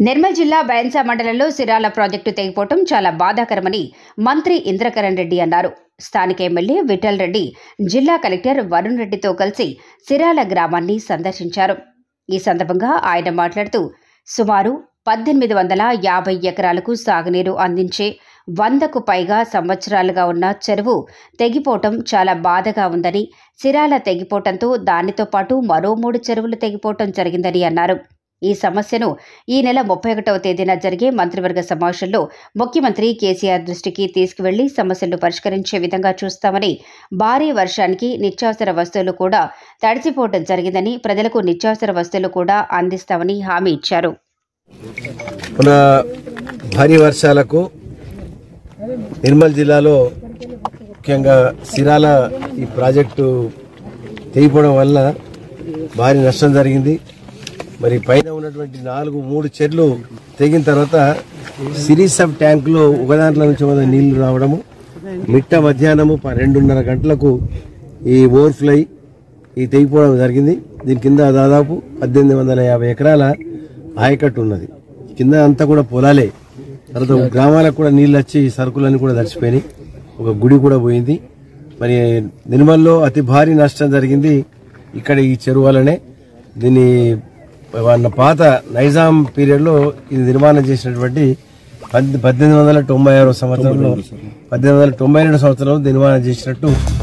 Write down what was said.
నిర్మల్ జిల్లా బైన్సా మండలంలో సిరాల ప్రాజెక్టు తెగిపోవటం చాలా బాధాకరమని మంత్రి ఇంద్రకరణ్ రెడ్డి అన్నారు స్థానిక ఎమ్మెల్యే విఠల్ రెడ్డి జిల్లా కలెక్టర్ వరుణ్ రెడ్డితో కలిసి సిరాల గ్రామాన్ని సందర్శించారు ఈ సందర్భంగా ఆయన మాట్లాడుతూ సుమారు పద్దెనిమిది వందల యాభై ఎకరాలకు సాగునీరు అందించే వందకు పైగా సంవత్సరాలుగా ఉన్న చెరువు తెగిపోవటం చాలా బాధగా ఉందని సిరాల తెగిపోవటంతో దానితో పాటు మరో మూడు చెరువులు తెగిపోవటం జరిగిందని అన్నారు ఈ సమస్యను ఈ నెల ముప్పై ఒకటవ తేదీన జరిగే మంత్రివర్గ సమావేశంలో ముఖ్యమంత్రి కేసీఆర్ దృష్టికి తీసుకువెళ్లి సమస్యలను పరిష్కరించే విధంగా చూస్తామని భారీ వర్షానికి నిత్యావసర వస్తువులు కూడా తడిసిపోవడం జరిగిందని ప్రజలకు నిత్యావసర వస్తువులు కూడా అందిస్తామని హామీ ఇచ్చారు మన భారీ వర్షాలకు నిర్మల్ జిల్లాలో ముఖ్యంగా సిరాల ఈ ప్రాజెక్టు తెగిపోవడం వల్ల భారీ నష్టం జరిగింది మరి పైన ఉన్నటువంటి నాలుగు మూడు చెట్లు తెగిన తర్వాత సిరీస్ ఆఫ్ ట్యాంకులో ఒకదాంట్లో నుంచి ఒక నీళ్లు రావడము మిట్ట మధ్యాహ్నము ప- రెండున్నర గంటలకు ఈ ఓవర్ఫ్లై ఈ తెగిపోవడం జరిగింది దీని కింద దాదాపు పద్దెనిమిది వందల యాభై ఎకరాల ఆయకట్టు ఉన్నది కింద అంతా కూడా పొలాలే తర్వాత గ్రామాలకు కూడా నీళ్ళు వచ్చి సరుకులన్నీ కూడా తడిచిపోయినాయి ఒక గుడి కూడా పోయింది మరి నిర్మల్లో అతి భారీ నష్టం జరిగింది ఇక్కడ ఈ చెరువు వల్లనే దీన్ని వాళ్ళ పాత నైజాం పీరియడ్లో ఇది నిర్మాణం చేసినటువంటి పద్- పద్దెనిమిది వందల తొంభై ఆరో సంవత్సరంలో పద్దెనిమిది వందల తొంభై రెండు సంవత్సరంలో నిర్మాణం చేసినట్టు